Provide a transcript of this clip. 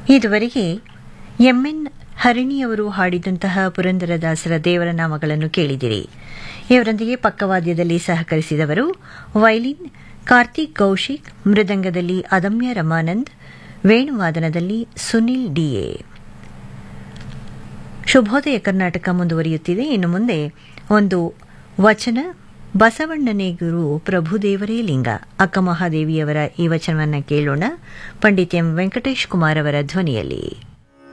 ಇದುವರೆಗೆ ಎಂಎನ್ ಹರಿಣಿಯವರು ಹಾಡಿದಂತಹ ಪುರಂದರದಾಸರ ದೇವರ ನಾಮಗಳನ್ನು ಕೇಳಿದಿರಿ ಇವರೊಂದಿಗೆ ಪಕ್ಕವಾದ್ಯದಲ್ಲಿ ಸಹಕರಿಸಿದವರು ವೈಲಿನ್ ಕಾರ್ತಿಕ್ ಕೌಶಿಕ್ ಮೃದಂಗದಲ್ಲಿ ಅದಮ್ಯ ರಮಾನಂದ್ ವೇಣುವಾದನದಲ್ಲಿ ಸುನಿಲ್ ಡಿಎ ಶುಭೋದಯ ಕರ್ನಾಟಕ ಮುಂದುವರಿಯುತ್ತಿದೆ ಇನ್ನು ಮುಂದೆ ಒಂದು ವಚನ ಬಸವಣ್ಣನೇ ಗುರು ಪ್ರಭುದೇವರೇ ಲಿಂಗ ಅಕ್ಕ ಮಹಾದೇವಿಯವರ ಈ ವಚನವನ್ನು ಕೇಳೋಣ ಪಂಡಿತ್ ಎಂ ವೆಂಕಟೇಶ್ ಕುಮಾರ್ ಅವರ ಧ್ವನಿಯಲ್ಲಿ